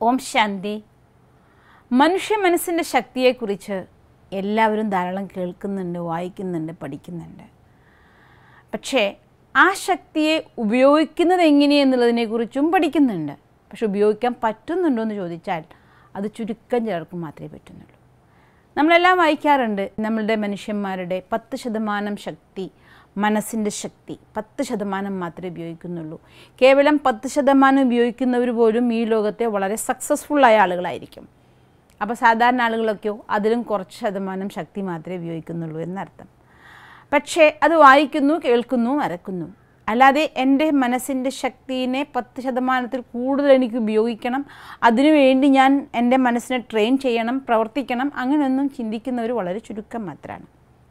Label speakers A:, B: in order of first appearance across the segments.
A: ഓം ശാന്തി മനുഷ്യ മനസ്സിൻ്റെ ശക്തിയെക്കുറിച്ച് എല്ലാവരും ധാരാളം കേൾക്കുന്നുണ്ട് വായിക്കുന്നുണ്ട് പഠിക്കുന്നുണ്ട് പക്ഷേ ആ ശക്തിയെ ഉപയോഗിക്കുന്നത് എങ്ങനെയെന്നുള്ളതിനെക്കുറിച്ചും പഠിക്കുന്നുണ്ട് പക്ഷെ ഉപയോഗിക്കാൻ പറ്റുന്നുണ്ടോ എന്ന് ചോദിച്ചാൽ അത് ചുരുക്കം ചിലർക്ക് മാത്രമേ പറ്റുന്നുള്ളൂ നമ്മളെല്ലാം വായിക്കാറുണ്ട് നമ്മളുടെ മനുഷ്യന്മാരുടെ പത്ത് ശതമാനം ശക്തി മനസ്സിൻ്റെ ശക്തി പത്ത് ശതമാനം മാത്രമേ ഉപയോഗിക്കുന്നുള്ളൂ കേവലം പത്ത് ശതമാനം ഉപയോഗിക്കുന്നവർ പോലും ഈ ലോകത്തെ വളരെ സക്സസ്ഫുള്ളായ ആളുകളായിരിക്കും അപ്പോൾ സാധാരണ ആളുകളൊക്കെയോ അതിലും കുറച്ച് ശതമാനം ശക്തി മാത്രമേ ഉപയോഗിക്കുന്നുള്ളൂ എന്നർത്ഥം പക്ഷേ അത് വായിക്കുന്നു കേൾക്കുന്നു മറക്കുന്നു അല്ലാതെ എൻ്റെ മനസ്സിൻ്റെ ശക്തിനെ പത്ത് ശതമാനത്തിൽ കൂടുതൽ എനിക്ക് ഉപയോഗിക്കണം അതിനുവേണ്ടി ഞാൻ എൻ്റെ മനസ്സിനെ ട്രെയിൻ ചെയ്യണം പ്രവർത്തിക്കണം അങ്ങനെയൊന്നും ചിന്തിക്കുന്നവർ വളരെ ചുരുക്കം മാത്രമാണ്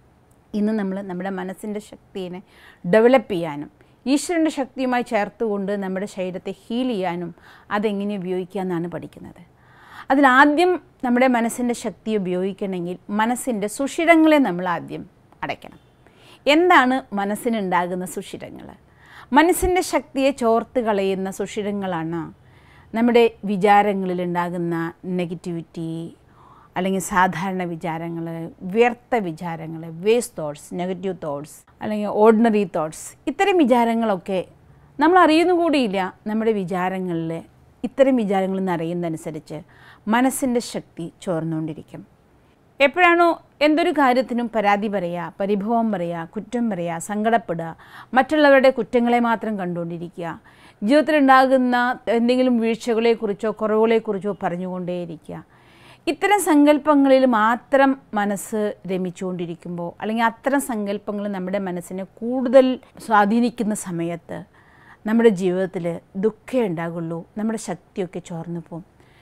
A: ഇന്ന് നമ്മൾ നമ്മുടെ മനസ്സിൻ്റെ ശക്തിയെ ഡെവലപ്പ് ചെയ്യാനും ഈശ്വരൻ്റെ ശക്തിയുമായി ചേർത്തുകൊണ്ട് നമ്മുടെ ശരീരത്തെ ഹീൽ ചെയ്യാനും അതെങ്ങനെ ഉപയോഗിക്കുക എന്നാണ് പഠിക്കുന്നത് അതിലാദ്യം നമ്മുടെ മനസ്സിൻ്റെ ശക്തി ഉപയോഗിക്കണമെങ്കിൽ മനസ്സിൻ്റെ സുഷിരങ്ങളെ നമ്മൾ ആദ്യം അടയ്ക്കണം എന്താണ് മനസ്സിനുണ്ടാകുന്ന സുഷിരങ്ങൾ മനസ്സിൻ്റെ ശക്തിയെ ചോർത്ത് കളയുന്ന സുഷിരങ്ങളാണ് നമ്മുടെ വിചാരങ്ങളിലുണ്ടാകുന്ന നെഗറ്റിവിറ്റി അല്ലെങ്കിൽ സാധാരണ വിചാരങ്ങൾ വ്യർത്ഥ വിചാരങ്ങൾ വേസ്റ്റ് തോട്ട്സ് നെഗറ്റീവ് തോട്ട്സ് അല്ലെങ്കിൽ ഓർഡിനറി തോട്ട്സ് ഇത്തരം വിചാരങ്ങളൊക്കെ നമ്മൾ അറിയുന്നു കൂടിയില്ല നമ്മുടെ വിചാരങ്ങളിൽ ഇത്തരം വിചാരങ്ങൾ നിറയുന്നതനുസരിച്ച് മനസ്സിൻ്റെ ശക്തി ചോർന്നുകൊണ്ടിരിക്കും എപ്പോഴാണോ എന്തൊരു കാര്യത്തിനും പരാതി പറയുക പരിഭവം പറയുക കുറ്റം പറയുക സങ്കടപ്പെടുക മറ്റുള്ളവരുടെ കുറ്റങ്ങളെ മാത്രം കണ്ടുകൊണ്ടിരിക്കുക ജീവിതത്തിലുണ്ടാകുന്ന എന്തെങ്കിലും വീഴ്ചകളെക്കുറിച്ചോ കുറവുകളെക്കുറിച്ചോ പറഞ്ഞുകൊണ്ടേയിരിക്കുക ഇത്തരം സങ്കല്പങ്ങളിൽ മാത്രം മനസ്സ് രമിച്ചുകൊണ്ടിരിക്കുമ്പോൾ അല്ലെങ്കിൽ അത്തരം സങ്കല്പങ്ങൾ നമ്മുടെ മനസ്സിനെ കൂടുതൽ സ്വാധീനിക്കുന്ന സമയത്ത് നമ്മുടെ ജീവിതത്തിൽ ദുഃഖമേ ഉണ്ടാകുള്ളൂ നമ്മുടെ ശക്തിയൊക്കെ ചോർന്നു പോകും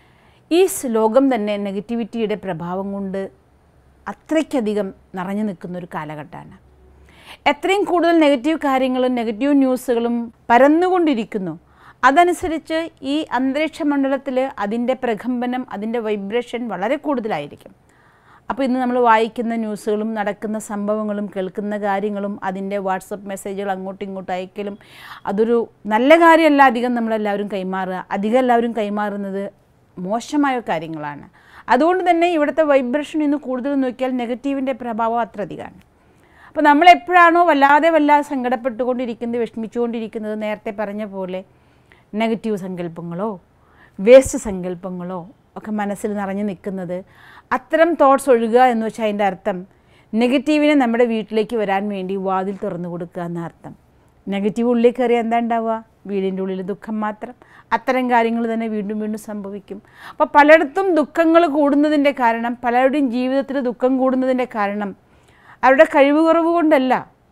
A: ഈ ലോകം തന്നെ നെഗറ്റിവിറ്റിയുടെ പ്രഭാവം കൊണ്ട് അത്രയ്ക്കധികം നിറഞ്ഞു നിൽക്കുന്ന ഒരു കാലഘട്ടമാണ് എത്രയും കൂടുതൽ നെഗറ്റീവ് കാര്യങ്ങളും നെഗറ്റീവ് ന്യൂസുകളും പരന്നുകൊണ്ടിരിക്കുന്നു അതനുസരിച്ച് ഈ അന്തരീക്ഷ മണ്ഡലത്തിൽ അതിൻ്റെ പ്രകമ്പനം അതിൻ്റെ വൈബ്രേഷൻ വളരെ കൂടുതലായിരിക്കും അപ്പോൾ ഇന്ന് നമ്മൾ വായിക്കുന്ന ന്യൂസുകളും നടക്കുന്ന സംഭവങ്ങളും കേൾക്കുന്ന കാര്യങ്ങളും അതിൻ്റെ വാട്സപ്പ് മെസ്സേജുകൾ അങ്ങോട്ടും ഇങ്ങോട്ടും അയക്കലും അതൊരു നല്ല കാര്യമല്ല അധികം നമ്മളെല്ലാവരും കൈമാറുക അധികം എല്ലാവരും കൈമാറുന്നത് മോശമായ കാര്യങ്ങളാണ് അതുകൊണ്ട് തന്നെ ഇവിടുത്തെ വൈബ്രേഷൻ ഇന്ന് കൂടുതൽ നോക്കിയാൽ നെഗറ്റീവിൻ്റെ പ്രഭാവം അത്ര അധികമാണ് അപ്പോൾ നമ്മൾ എപ്പോഴാണോ വല്ലാതെ വല്ലാതെ സങ്കടപ്പെട്ടുകൊണ്ടിരിക്കുന്നത് വിഷമിച്ചുകൊണ്ടിരിക്കുന്നത് നേരത്തെ പറഞ്ഞ പോലെ നെഗറ്റീവ് സങ്കല്പങ്ങളോ വേസ്റ്റ് സങ്കല്പങ്ങളോ ഒക്കെ മനസ്സിൽ നിറഞ്ഞു നിൽക്കുന്നത് അത്തരം തോട്ട്സ് ഒഴുകുക എന്ന് വെച്ചാൽ അതിൻ്റെ അർത്ഥം നെഗറ്റീവിനെ നമ്മുടെ വീട്ടിലേക്ക് വരാൻ വേണ്ടി വാതിൽ തുറന്നു കൊടുക്കുക എന്ന അർത്ഥം നെഗറ്റീവ് ഉള്ളിൽ കയറി എന്താ ഉണ്ടാവുക വീടിൻ്റെ ഉള്ളിൽ ദുഃഖം മാത്രം അത്തരം കാര്യങ്ങൾ തന്നെ വീണ്ടും വീണ്ടും സംഭവിക്കും അപ്പോൾ പലയിടത്തും ദുഃഖങ്ങൾ കൂടുന്നതിൻ്റെ കാരണം പലരുടെയും ജീവിതത്തിൽ ദുഃഖം കൂടുന്നതിൻ്റെ കാരണം അവരുടെ കഴിവ് കുറവ് കൊണ്ടല്ല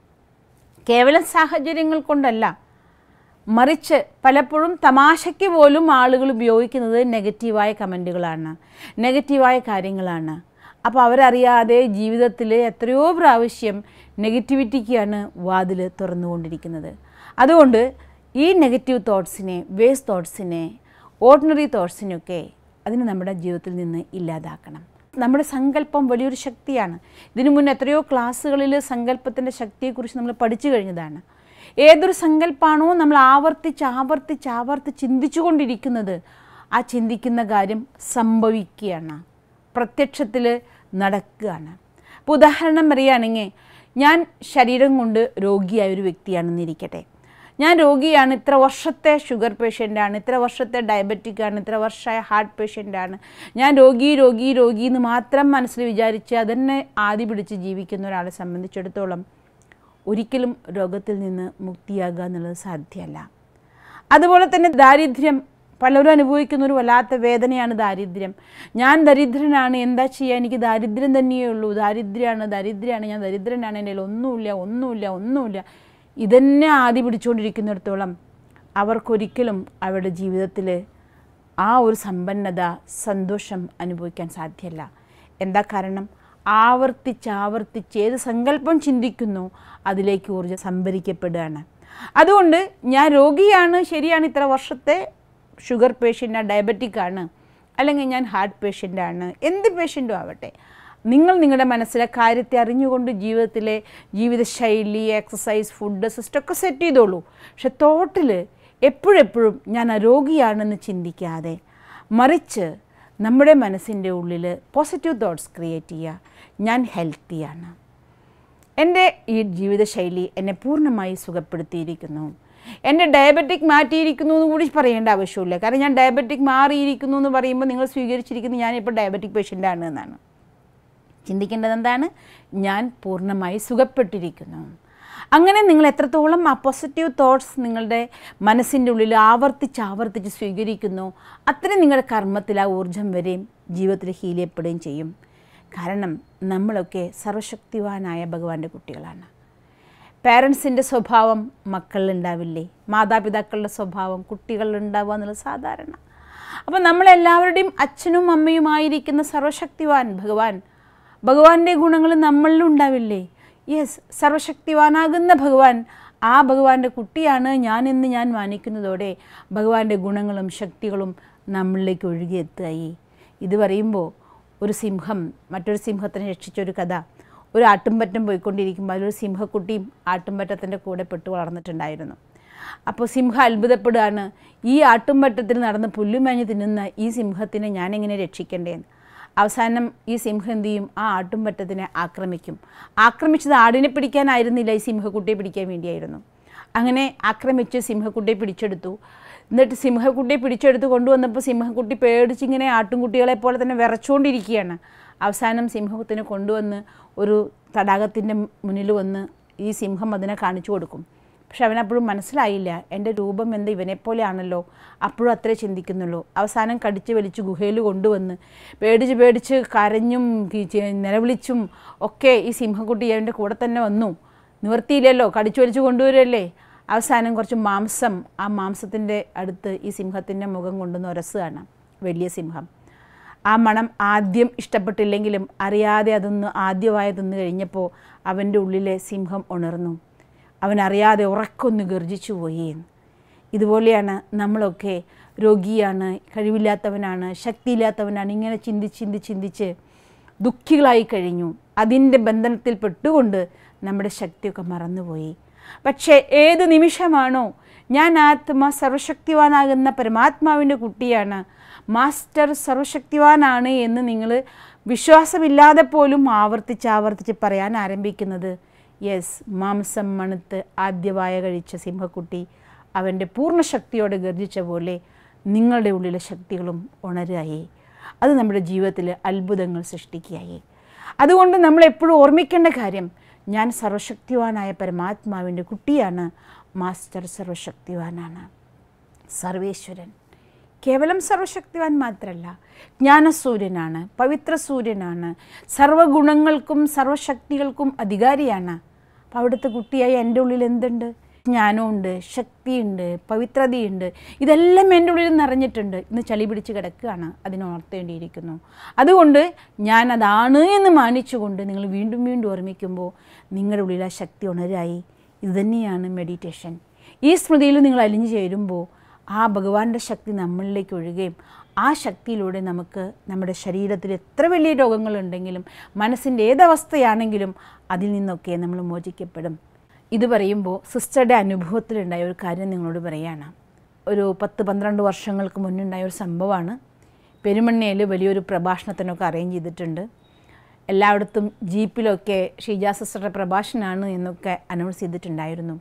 A: കേവലം സാഹചര്യങ്ങൾ കൊണ്ടല്ല മറിച്ച് പലപ്പോഴും തമാശയ്ക്ക് പോലും ആളുകൾ ഉപയോഗിക്കുന്നത് നെഗറ്റീവായ കമൻറ്റുകളാണ് നെഗറ്റീവായ കാര്യങ്ങളാണ് അപ്പോൾ അവരറിയാതെ ജീവിതത്തിൽ എത്രയോ പ്രാവശ്യം നെഗറ്റിവിറ്റിക്കാണ് വാതിൽ തുറന്നുകൊണ്ടിരിക്കുന്നത് അതുകൊണ്ട് ഈ നെഗറ്റീവ് തോട്ട്സിനെ വേസ്റ്റ് തോട്ട്സിനെ ഓർഡിനറി തോട്ട്സിനൊക്കെ അതിന് നമ്മുടെ ജീവിതത്തിൽ നിന്ന് ഇല്ലാതാക്കണം നമ്മുടെ സങ്കല്പം വലിയൊരു ശക്തിയാണ് ഇതിനു മുന്നേ എത്രയോ ക്ലാസ്സുകളിൽ സങ്കല്പത്തിൻ്റെ ശക്തിയെക്കുറിച്ച് നമ്മൾ പഠിച്ചു കഴിഞ്ഞതാണ് ഏതൊരു സങ്കല്പമാണോ നമ്മൾ ആവർത്തിച്ച് ആവർത്തിച്ച് ആവർത്തിച്ച് ചിന്തിച്ചു കൊണ്ടിരിക്കുന്നത് ആ ചിന്തിക്കുന്ന കാര്യം സംഭവിക്കുകയാണ് പ്രത്യക്ഷത്തിൽ നടക്കുകയാണ് ഇപ്പോൾ ഉദാഹരണം പറയുകയാണെങ്കിൽ ഞാൻ ശരീരം കൊണ്ട് രോഗിയായ ഒരു വ്യക്തിയാണെന്നിരിക്കട്ടെ ഞാൻ രോഗിയാണ് ഇത്ര വർഷത്തെ ഷുഗർ പേഷ്യൻ്റാണ് ഇത്ര വർഷത്തെ ഡയബറ്റിക് ആണ് ഇത്ര വർഷമായ ഹാർട്ട് പേഷ്യൻ്റാണ് ഞാൻ രോഗി രോഗി രോഗി എന്ന് മാത്രം മനസ്സിൽ വിചാരിച്ച് അതന്നെ ആദ്യ പിടിച്ച് ജീവിക്കുന്ന ഒരാളെ സംബന്ധിച്ചിടത്തോളം ഒരിക്കലും രോഗത്തിൽ നിന്ന് മുക്തിയാകുക എന്നുള്ളത് സാധ്യമല്ല അതുപോലെ തന്നെ ദാരിദ്ര്യം പലരും അനുഭവിക്കുന്ന ഒരു വല്ലാത്ത വേദനയാണ് ദാരിദ്ര്യം ഞാൻ ദരിദ്രനാണ് എന്താ ചെയ്യുക എനിക്ക് ദാരിദ്ര്യം തന്നെയേ ഉള്ളൂ ദാരിദ്ര്യമാണ് ദരിദ്രമാണ് ഞാൻ ദരിദ്രനാണ് എൻ്റെ കയ്യിൽ ഒന്നുമില്ല ഒന്നുമില്ല ഒന്നുമില്ല ഇതന്നെ ആദ്യ പിടിച്ചുകൊണ്ടിരിക്കുന്നിടത്തോളം അവർക്കൊരിക്കലും അവരുടെ ജീവിതത്തിൽ ആ ഒരു സമ്പന്നത സന്തോഷം അനുഭവിക്കാൻ സാധ്യമല്ല എന്താ കാരണം ആവർത്തിച്ച് ആവർത്തിച്ച് ഏത് സങ്കല്പം ചിന്തിക്കുന്നു അതിലേക്ക് ഊർജ്ജം സംഭരിക്കപ്പെടുകയാണ് അതുകൊണ്ട് ഞാൻ രോഗിയാണ് ശരിയാണ് ഇത്ര വർഷത്തെ ഷുഗർ പേഷ്യൻ്റ് ഡയബറ്റിക് ആണ് അല്ലെങ്കിൽ ഞാൻ ഹാർട്ട് പേഷ്യൻ്റാണ് എന്ത് പേഷ്യൻറ്റും ആവട്ടെ നിങ്ങൾ നിങ്ങളുടെ മനസ്സിലെ കാര്യത്തെ അറിഞ്ഞുകൊണ്ട് ജീവിതത്തിലെ ജീവിതശൈലി എക്സസൈസ് ഫുഡ് സിസ്റ്റമൊക്കെ സെറ്റ് ചെയ്തോളൂ പക്ഷെ തോട്ടിൽ എപ്പോഴെപ്പോഴും ഞാൻ അരോഗിയാണെന്ന് ചിന്തിക്കാതെ മറിച്ച് നമ്മുടെ മനസ്സിൻ്റെ ഉള്ളിൽ പോസിറ്റീവ് തോട്ട്സ് ക്രിയേറ്റ് ചെയ്യുക ഞാൻ ഹെൽത്തിയാണ് എൻ്റെ ഈ ജീവിതശൈലി എന്നെ പൂർണ്ണമായി സുഖപ്പെടുത്തിയിരിക്കുന്നു എൻ്റെ ഡയബറ്റിക് മാറ്റിയിരിക്കുന്നു എന്ന് കൂടി പറയേണ്ട ആവശ്യമില്ല കാരണം ഞാൻ ഡയബറ്റിക് മാറിയിരിക്കുന്നു എന്ന് പറയുമ്പോൾ നിങ്ങൾ സ്വീകരിച്ചിരിക്കുന്നത് ഞാനിപ്പോൾ ഡയബറ്റിക് പേഷ്യൻ്റാണ് എന്നാണ് ചിന്തിക്കേണ്ടത് എന്താണ് ഞാൻ പൂർണ്ണമായി സുഖപ്പെട്ടിരിക്കുന്നു അങ്ങനെ നിങ്ങൾ എത്രത്തോളം ആ പോസിറ്റീവ് തോട്ട്സ് നിങ്ങളുടെ മനസ്സിൻ്റെ ഉള്ളിൽ ആവർത്തിച്ച് ആവർത്തിച്ച് സ്വീകരിക്കുന്നു അത്രയും നിങ്ങളുടെ കർമ്മത്തിൽ ആ ഊർജം വരെയും ജീവിതത്തിൽ ഹീൽ ചെയ്യപ്പെടുകയും ചെയ്യും കാരണം നമ്മളൊക്കെ സർവശക്തിവാനായ ഭഗവാന്റെ കുട്ടികളാണ് പാരൻസിൻ്റെ സ്വഭാവം മക്കളിലുണ്ടാവില്ലേ മാതാപിതാക്കളുടെ സ്വഭാവം കുട്ടികളിലുണ്ടാവുക എന്നുള്ളത് സാധാരണ അപ്പോൾ നമ്മളെല്ലാവരുടെയും അച്ഛനും അമ്മയുമായിരിക്കുന്ന സർവശക്തിവാൻ ഭഗവാൻ ഭഗവാന്റെ ഗുണങ്ങൾ നമ്മളിലും ഉണ്ടാവില്ലേ യെസ് സർവശക്തിവാനാകുന്ന ഭഗവാൻ ആ ഭഗവാന്റെ കുട്ടിയാണ് ഞാനെന്ന് ഞാൻ മാനിക്കുന്നതോടെ ഭഗവാന്റെ ഗുണങ്ങളും ശക്തികളും നമ്മളിലേക്ക് ഒഴുകിയെത്തുകയായി ഇത് പറയുമ്പോൾ ഒരു സിംഹം മറ്റൊരു സിംഹത്തിനെ രക്ഷിച്ചൊരു കഥ ഒരു ആട്ടുംപറ്റം പോയിക്കൊണ്ടിരിക്കുമ്പോൾ അതിലൊരു സിംഹക്കുട്ടിയും ആട്ടുംപറ്റത്തിൻ്റെ കൂടെ പെട്ടു വളർന്നിട്ടുണ്ടായിരുന്നു അപ്പോൾ സിംഹം അത്ഭുതപ്പെടുകയാണ് ഈ ആട്ടുംപറ്റത്തിൽ നടന്ന് പുല്ലുമേഞ്ഞ് തിന്നുന്ന ഈ സിംഹത്തിനെ ഞാനെങ്ങനെ രക്ഷിക്കേണ്ടതെന്ന് അവസാനം ഈ സിംഹം എന്ത് ചെയ്യും ആ ആട്ടുംപറ്റത്തിനെ ആക്രമിക്കും ആക്രമിച്ചത് ആടിനെ പിടിക്കാനായിരുന്നില്ല ഈ സിംഹക്കുട്ടിയെ പിടിക്കാൻ വേണ്ടിയായിരുന്നു അങ്ങനെ ആക്രമിച്ച് സിംഹക്കുട്ടിയെ പിടിച്ചെടുത്തു എന്നിട്ട് സിംഹക്കുട്ടിയെ പിടിച്ചെടുത്ത് കൊണ്ടുവന്നപ്പോൾ സിംഹക്കുട്ടി പേടിച്ചിങ്ങനെ ആട്ടുംകുട്ടികളെ പോലെ തന്നെ വിറച്ചുകൊണ്ടിരിക്കുകയാണ് അവസാനം സിംഹത്തിനെ കൊണ്ടുവന്ന് ഒരു തടാകത്തിൻ്റെ മുന്നിൽ വന്ന് ഈ സിംഹം അതിനെ കാണിച്ചു കൊടുക്കും പക്ഷെ അവനപ്പോഴും മനസ്സിലായില്ല എൻ്റെ രൂപം എന്ത് ഇവനെപ്പോലെയാണല്ലോ അപ്പോഴും അത്രേ ചിന്തിക്കുന്നുള്ളൂ അവസാനം കടിച്ച് വലിച്ച് ഗുഹയിൽ കൊണ്ടുവന്ന് പേടിച്ച് പേടിച്ച് കരഞ്ഞും കി- ചെ- നിലവിളിച്ചും ഒക്കെ ഈ സിംഹക്കുട്ടി അവൻ്റെ കൂടെ തന്നെ വന്നു നിവർത്തിയില്ലല്ലോ കടിച്ചു വലിച്ച് കൊണ്ടുവരല്ലേ അവസാനം കുറച്ച് മാംസം ആ മാംസത്തിൻ്റെ അടുത്ത് ഈ സിംഹത്തിൻ്റെ മുഖം കൊണ്ടുവന്ന് ഉരസുകയാണ് വലിയ സിംഹം ആ മണം ആദ്യം ഇഷ്ടപ്പെട്ടില്ലെങ്കിലും അറിയാതെ അതൊന്ന് ആദ്യമായി തിന്നു കഴിഞ്ഞപ്പോൾ അവൻ്റെ ഉള്ളിലെ സിംഹം ഉണർന്നു അവനറിയാതെ ഉറക്കൊന്ന് ഗർജിച്ചു പോയി ഇതുപോലെയാണ് നമ്മളൊക്കെ രോഗിയാണ് കഴിവില്ലാത്തവനാണ് ശക്തിയില്ലാത്തവനാണ് ഇങ്ങനെ ചിന്തിച്ച് ചിന്തിച്ച് ചിന്തിച്ച് ദുഃഖികളായി കഴിഞ്ഞു അതിൻ്റെ ബന്ധനത്തിൽ പെട്ടുകൊണ്ട് നമ്മുടെ ശക്തിയൊക്കെ മറന്നുപോയി പക്ഷേ ഏത് നിമിഷമാണോ ഞാൻ ആത്മ സർവശക്തിവാനാകുന്ന പരമാത്മാവിൻ്റെ കുട്ടിയാണ് മാസ്റ്റർ സർവശക്തിവാനാണ് എന്ന് നിങ്ങൾ വിശ്വാസമില്ലാതെ പോലും ആവർത്തിച്ച് ആവർത്തിച്ച് പറയാൻ ആരംഭിക്കുന്നത് യെസ് മാംസം മണുത്ത് ആദ്യവായ കഴിച്ച സിംഹക്കുട്ടി അവൻ്റെ പൂർണ്ണ ശക്തിയോടെ ഗർജിച്ച പോലെ നിങ്ങളുടെ ഉള്ളിലെ ശക്തികളും ഉണരുകയായി അത് നമ്മുടെ ജീവിതത്തിൽ അത്ഭുതങ്ങൾ സൃഷ്ടിക്കുകയായി അതുകൊണ്ട് നമ്മൾ എപ്പോഴും ഓർമ്മിക്കേണ്ട കാര്യം ഞാൻ സർവശക്തിവാനായ പരമാത്മാവിൻ്റെ കുട്ടിയാണ് മാസ്റ്റർ സർവശക്തിവാനാണ് സർവേശ്വരൻ കേവലം സർവശക്തിവാൻ മാത്രമല്ല ജ്ഞാനസൂര്യനാണ് പവിത്ര സൂര്യനാണ് സർവഗുണങ്ങൾക്കും സർവശക്തികൾക്കും അധികാരിയാണ് അപ്പോൾ അവിടുത്തെ കുട്ടിയായി എൻ്റെ ഉള്ളിൽ എന്തുണ്ട് ജ്ഞാനമുണ്ട് ശക്തിയുണ്ട് പവിത്രതയുണ്ട് ഇതെല്ലാം എൻ്റെ ഉള്ളിൽ നിറഞ്ഞിട്ടുണ്ട് ഇന്ന് ചളി പിടിച്ച് കിടക്കുകയാണ് അതിനുണർത്തേണ്ടിയിരിക്കുന്നു അതുകൊണ്ട് ഞാൻ അതാണ് എന്ന് മാനിച്ചുകൊണ്ട് നിങ്ങൾ വീണ്ടും വീണ്ടും ഓർമ്മിക്കുമ്പോൾ നിങ്ങളുടെ ഉള്ളിൽ ആ ശക്തി ഉണരായി ഇതുതന്നെയാണ് മെഡിറ്റേഷൻ ഈ സ്മൃതിയിൽ നിങ്ങൾ അലിഞ്ഞു ചേരുമ്പോൾ ആ ഭഗവാന്റെ ശക്തി നമ്മളിലേക്ക് ഒഴുകുകയും ആ ശക്തിയിലൂടെ നമുക്ക് നമ്മുടെ ശരീരത്തിൽ എത്ര വലിയ രോഗങ്ങളുണ്ടെങ്കിലും മനസ്സിൻ്റെ ഏതവസ്ഥയാണെങ്കിലും അതിൽ നിന്നൊക്കെ നമ്മൾ മോചിക്കപ്പെടും ഇത് പറയുമ്പോൾ സിസ്റ്ററുടെ അനുഭവത്തിലുണ്ടായ ഒരു കാര്യം നിങ്ങളോട് പറയുകയാണ് ഒരു പത്ത് പന്ത്രണ്ട് വർഷങ്ങൾക്ക് മുന്നുണ്ടായ ഒരു സംഭവമാണ് പെരുമണ്ണയിൽ വലിയൊരു പ്രഭാഷണത്തിനൊക്കെ അറേഞ്ച് ചെയ്തിട്ടുണ്ട് എല്ലായിടത്തും ജീപ്പിലൊക്കെ ഷീജ സിസ്റ്ററുടെ പ്രഭാഷണമാണ് എന്നൊക്കെ അനൗൺസ് ചെയ്തിട്ടുണ്ടായിരുന്നു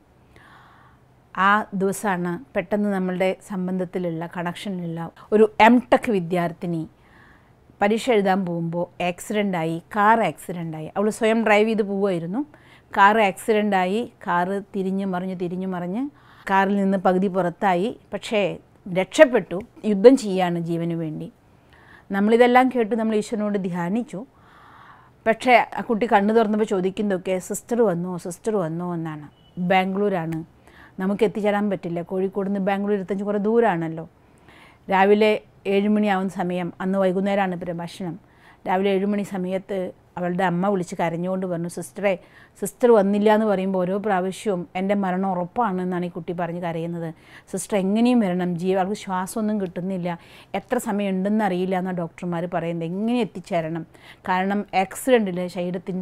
A: ആ ദിവസമാണ് പെട്ടെന്ന് നമ്മളുടെ സംബന്ധത്തിലുള്ള കണക്ഷനിലുള്ള ഒരു എം ടെക് വിദ്യാർത്ഥിനി പരീക്ഷ എഴുതാൻ പോകുമ്പോൾ ആക്സിഡൻ്റായി കാർ ആക്സിഡൻ്റായി അവൾ സ്വയം ഡ്രൈവ് ചെയ്ത് പോവുമായിരുന്നു കാർ ആക്സിഡൻ്റായി കാറ് തിരിഞ്ഞ് മറിഞ്ഞ് തിരിഞ്ഞ് മറിഞ്ഞ് കാറിൽ നിന്ന് പകുതി പുറത്തായി പക്ഷേ രക്ഷപ്പെട്ടു യുദ്ധം ചെയ്യാണ് ജീവന് വേണ്ടി നമ്മളിതെല്ലാം കേട്ട് നമ്മൾ ഈശ്വരനോട് ധ്യാനിച്ചു പക്ഷേ ആ കുട്ടി കണ്ണു തുറന്നപ്പോൾ ചോദിക്കുന്നതൊക്കെ സിസ്റ്റർ വന്നോ സിസ്റ്റർ വന്നോ എന്നാണ് ബാംഗ്ലൂരാണ് നമുക്ക് എത്തിച്ചേരാൻ പറ്റില്ല കോഴിക്കോട് നിന്ന് ബാംഗ്ലൂർ ഇരുപത്തഞ്ച് കുറേ ദൂരമാണല്ലോ രാവിലെ ഏഴുമണിയാവുന്ന സമയം അന്ന് വൈകുന്നേരമാണ് പ്രഭാഷണം രാവിലെ ഏഴുമണി സമയത്ത് അവളുടെ അമ്മ വിളിച്ച് കരഞ്ഞുകൊണ്ട് പറഞ്ഞു സിസ്റ്ററെ സിസ്റ്റർ വന്നില്ല എന്ന് പറയുമ്പോൾ ഓരോ പ്രാവശ്യവും എൻ്റെ മരണം ഉറപ്പാണ് എന്നാണ് ഈ കുട്ടി പറഞ്ഞ് കരയുന്നത് സിസ്റ്റർ എങ്ങനെയും വരണം ജീവ അവൾക്ക് ശ്വാസമൊന്നും കിട്ടുന്നില്ല എത്ര സമയം ഉണ്ടെന്ന് അറിയില്ല എന്നാണ് ഡോക്ടർമാർ പറയുന്നത് എങ്ങനെ എത്തിച്ചേരണം കാരണം ആക്സിഡൻറ്റിൽ ശരീരത്തിൻ്റെ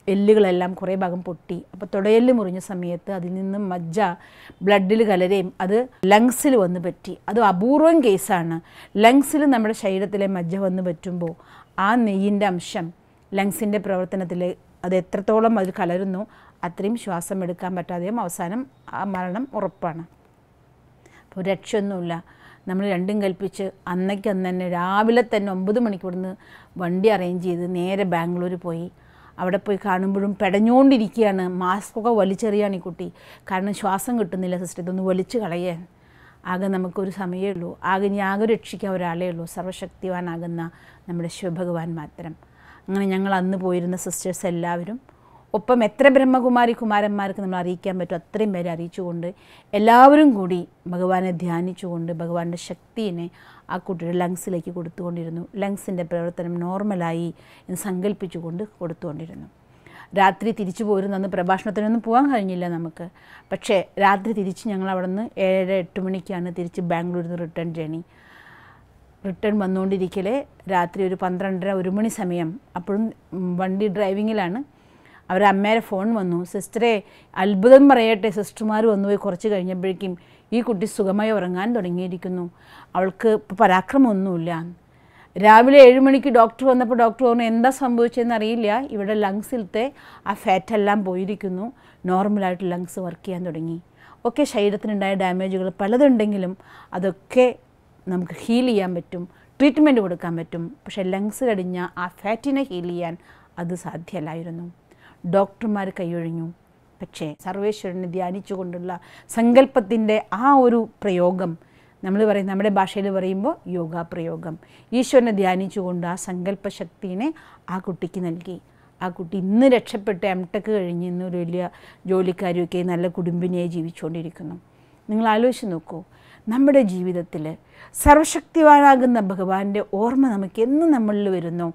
A: എല്ലുകളെല്ലാം കുറേ ഭാഗം പൊട്ടി അപ്പോൾ തുടയെല്ല് മുറിഞ്ഞ സമയത്ത് അതിൽ നിന്ന് മജ്ജ ബ്ലഡിൽ കലരുകയും അത് ലങ്സിൽ വന്ന് പറ്റി അത് അപൂർവം കേസാണ് ലങ്സിൽ നമ്മുടെ ശരീരത്തിലെ മജ്ജ വന്ന് പറ്റുമ്പോൾ ആ നെയ്യിൻ്റെ അംശം ലങ്സിൻ്റെ പ്രവർത്തനത്തിൽ അത് എത്രത്തോളം അതിൽ കലരുന്നു അത്രയും ശ്വാസം എടുക്കാൻ പറ്റാതെയും അവസാനം ആ മരണം ഉറപ്പാണ് അപ്പോൾ രക്ഷയൊന്നുമില്ല നമ്മൾ രണ്ടും കൽപ്പിച്ച് അന്നയ്ക്ക് അന്ന് തന്നെ രാവിലെ തന്നെ ഒമ്പത് മണിക്ക് ഇവിടുന്ന് വണ്ടി അറേഞ്ച് ചെയ്ത് നേരെ ബാംഗ്ലൂർ പോയി അവിടെ പോയി കാണുമ്പോഴും പെടഞ്ഞുകൊണ്ടിരിക്കുകയാണ് മാസ്കൊക്കെ വലിച്ചെറിയാണ് ഈ കുട്ടി കാരണം ശ്വാസം കിട്ടുന്നില്ല സിസ്റ്റർ ഇതൊന്ന് വലിച്ചു കളയാൻ ആകെ നമുക്കൊരു സമയമേ ഉള്ളൂ ആകെ ഇനി ആകെ രക്ഷിക്കാൻ ഒരാളേ ഉള്ളൂ സർവശക്തിവാനാകുന്ന നമ്മുടെ ശിവഭഗവാൻ മാത്രം അങ്ങനെ ഞങ്ങൾ അന്ന് പോയിരുന്ന സിസ്റ്റേഴ്സ് എല്ലാവരും ഒപ്പം എത്ര ബ്രഹ്മകുമാരി കുമാരന്മാർക്ക് നമ്മൾ അറിയിക്കാൻ പറ്റും അത്രയും പേരെ അറിയിച്ചുകൊണ്ട് എല്ലാവരും കൂടി ഭഗവാനെ ധ്യാനിച്ചുകൊണ്ട് ഭഗവാന്റെ ശക്തിയെ ആ കുട്ടിയുടെ ലങ്സിലേക്ക് കൊടുത്തുകൊണ്ടിരുന്നു ലങ്സിൻ്റെ പ്രവർത്തനം നോർമലായി എന്ന് സങ്കല്പിച്ചുകൊണ്ട് കൊടുത്തുകൊണ്ടിരുന്നു രാത്രി തിരിച്ചു പോരുന്ന അന്ന് പ്രഭാഷണത്തിനൊന്നും പോകാൻ കഴിഞ്ഞില്ല നമുക്ക് പക്ഷേ രാത്രി തിരിച്ച് ഞങ്ങൾ അവിടെ നിന്ന് ഏഴര എട്ട് മണിക്കാണ് തിരിച്ച് ബാംഗ്ലൂരിൽ നിന്ന് റിട്ടേൺ ജേണി റിട്ടേൺ വന്നുകൊണ്ടിരിക്കലേ രാത്രി ഒരു പന്ത്രണ്ടര ഒരു മണി സമയം അപ്പോഴും ഉം, വണ്ടി ഡ്രൈവിങ്ങിലാണ് അവരുടെ അമ്മേരെ ഫോൺ വന്നു സിസ്റ്ററെ അത്ഭുതം പറയട്ടെ സിസ്റ്റർമാർ വന്നുപോയി കുറച്ച് കഴിഞ്ഞപ്പോഴേക്കും ഈ കുട്ടി സുഖമായി ഉറങ്ങാൻ തുടങ്ങിയിരിക്കുന്നു അവൾക്ക് ഇപ്പോൾ പരാക്രമമൊന്നുമില്ല രാവിലെ ഏഴ് മണിക്ക് ഡോക്ടർ വന്നപ്പോൾ ഡോക്ടർ പറഞ്ഞു എന്താ സംഭവിച്ചതെന്ന് അറിയില്ല ഇവിടെ ലങ്സിലത്തെ ആ ഫാറ്റെല്ലാം പോയിരിക്കുന്നു നോർമലായിട്ട് ലങ്സ് വർക്ക് ചെയ്യാൻ തുടങ്ങി ഒക്കെ ശരീരത്തിനുണ്ടായ ഡാമേജുകൾ പലതുണ്ടെങ്കിലും അതൊക്കെ നമുക്ക് ഹീൽ ചെയ്യാൻ പറ്റും ട്രീറ്റ്മെൻറ്റ് കൊടുക്കാൻ പറ്റും പക്ഷേ ലങ്സ് കടിഞ്ഞ ആ ഫാറ്റിനെ ഹീൽ ചെയ്യാൻ അത് സാധ്യമല്ലായിരുന്നു ഡോക്ടർമാർ കൈയൊഴിഞ്ഞു പക്ഷേ സർവേശ്വരനെ ധ്യാനിച്ചുകൊണ്ടുള്ള സങ്കല്പത്തിൻ്റെ ആ ഒരു പ്രയോഗം നമ്മൾ പറയും നമ്മുടെ ഭാഷയിൽ പറയുമ്പോൾ യോഗ പ്രയോഗം ഈശ്വരനെ ധ്യാനിച്ചുകൊണ്ട് ആ സങ്കല്പ ശക്തിനെ ആ കുട്ടിക്ക് നൽകി ആ കുട്ടി ഇന്ന് രക്ഷപ്പെട്ട് എം ടെക് കഴിഞ്ഞ് ഇന്ന് ഒരു വലിയ ജോലിക്കാരിയൊക്കെ നല്ല കുടുംബിനിയായി ജീവിച്ചുകൊണ്ടിരിക്കുന്നു നിങ്ങൾ ആലോചിച്ച് നോക്കൂ നമ്മുടെ ജീവിതത്തിൽ സർവശക്തിവാനാകുന്ന ഭഗവാന്റെ ഓർമ്മ നമുക്ക് എന്ന് നമ്മളിൽ വരുന്നോ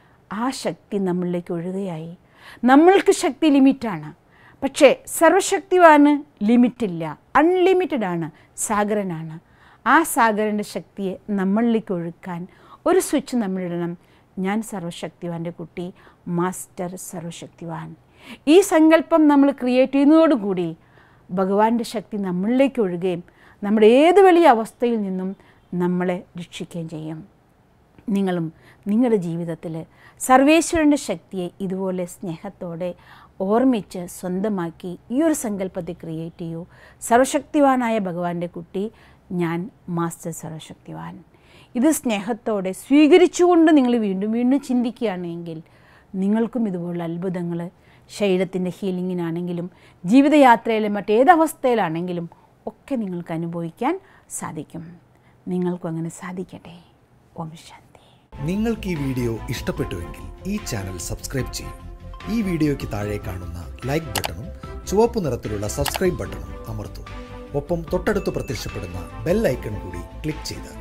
A: ആ ശക്തി നമ്മളിലേക്ക് ഒഴുകയായി നമ്മൾക്ക് ശക്തി ലിമിറ്റാണ് പക്ഷേ സർവശക്തിവാന് ലിമിറ്റില്ല അൺലിമിറ്റഡ് ആണ് സാഗരനാണ് ആ സാഗരൻ്റെ ശക്തിയെ നമ്മളിലേക്ക് ഒഴുക്കാൻ ഒരു സ്വിച്ച് നമ്മളിടണം ഞാൻ സർവശക്തിവാൻ്റെ കുട്ടി മാസ്റ്റർ സർവശക്തിവാൻ ഈ സങ്കല്പം നമ്മൾ ക്രിയേറ്റ് ചെയ്യുന്നതോടുകൂടി ഭഗവാന്റെ ശക്തി നമ്മളിലേക്ക് ഒഴുകുകയും നമ്മുടെ ഏത് വലിയ അവസ്ഥയിൽ നിന്നും നമ്മളെ രക്ഷിക്കുകയും ചെയ്യും നിങ്ങളും നിങ്ങളുടെ ജീവിതത്തിൽ സർവേശ്വരൻ്റെ ശക്തിയെ ഇതുപോലെ സ്നേഹത്തോടെ ഓർമ്മിച്ച് സ്വന്തമാക്കി ഈ ഒരു സങ്കല്പത്തെ ക്രിയേറ്റ് ചെയ്യൂ സർവശക്തിവാനായ ഭഗവാന്റെ കുട്ടി ഞാൻ മാസ്റ്റർ സർവശക്തിവാൻ ഇത് സ്നേഹത്തോടെ സ്വീകരിച്ചുകൊണ്ട് നിങ്ങൾ വീണ്ടും വീണ്ടും ചിന്തിക്കുകയാണെങ്കിൽ നിങ്ങൾക്കും ഇതുപോലുള്ള അത്ഭുതങ്ങൾ ശരീരത്തിൻ്റെ ഹീലിങ്ങിനാണെങ്കിലും ജീവിതയാത്രയിലെ മറ്റേത് അവസ്ഥയിലാണെങ്കിലും ഒക്കെ നിങ്ങൾക്ക് അനുഭവിക്കാൻ സാധിക്കും നിങ്ങൾക്കും അങ്ങനെ സാധിക്കട്ടെ ഓം ശാന്തി
B: നിങ്ങൾക്ക് ഈ വീഡിയോ ഇഷ്ടപ്പെട്ടുവെങ്കിൽ ഈ ചാനൽ സബ്സ്ക്രൈബ് ചെയ്യൂ ഈ വീഡിയോയ്ക്ക് താഴെ കാണുന്ന ലൈക്ക് ബട്ടണും ചുവപ്പ് നിറത്തിലുള്ള സബ്സ്ക്രൈബ് ബട്ടണും അമർത്തൂ ഒപ്പം തൊട്ടടുത്ത് പ്രത്യക്ഷപ്പെടുന്ന ബെൽ ഐക്കൺ കൂടി ക്ലിക്ക് ചെയ്താൽ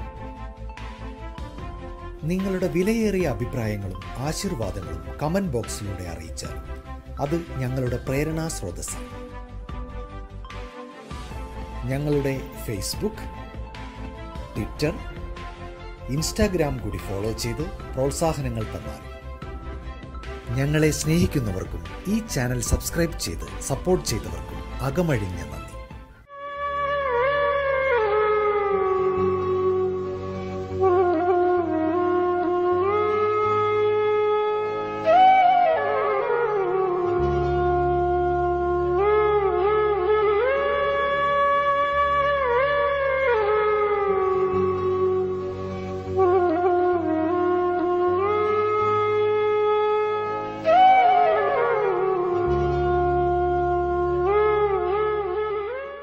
B: നിങ്ങളുടെ വിലയേറിയ അഭിപ്രായങ്ങളും ആശീർവാദങ്ങളും കമന്റ് ബോക്സിലൂടെ അറിയിച്ചാൽ അത് ഞങ്ങളുടെ പ്രേരണാ സ്രോതസ്സാണ് ഞങ്ങളുടെ ഫേസ്ബുക്ക് ട്വിറ്റർ ഇൻസ്റ്റാഗ്രാം കൂടി ഫോളോ ചെയ്ത് പ്രോത്സാഹനങ്ങൾ തന്നാൽ ഞങ്ങളെ സ്നേഹിക്കുന്നവർക്കും ഈ ചാനൽ സബ്സ്ക്രൈബ് ചെയ്ത് സപ്പോർട്ട് ചെയ്തവർക്കും അകമഴിഞ്ഞ നന്ദി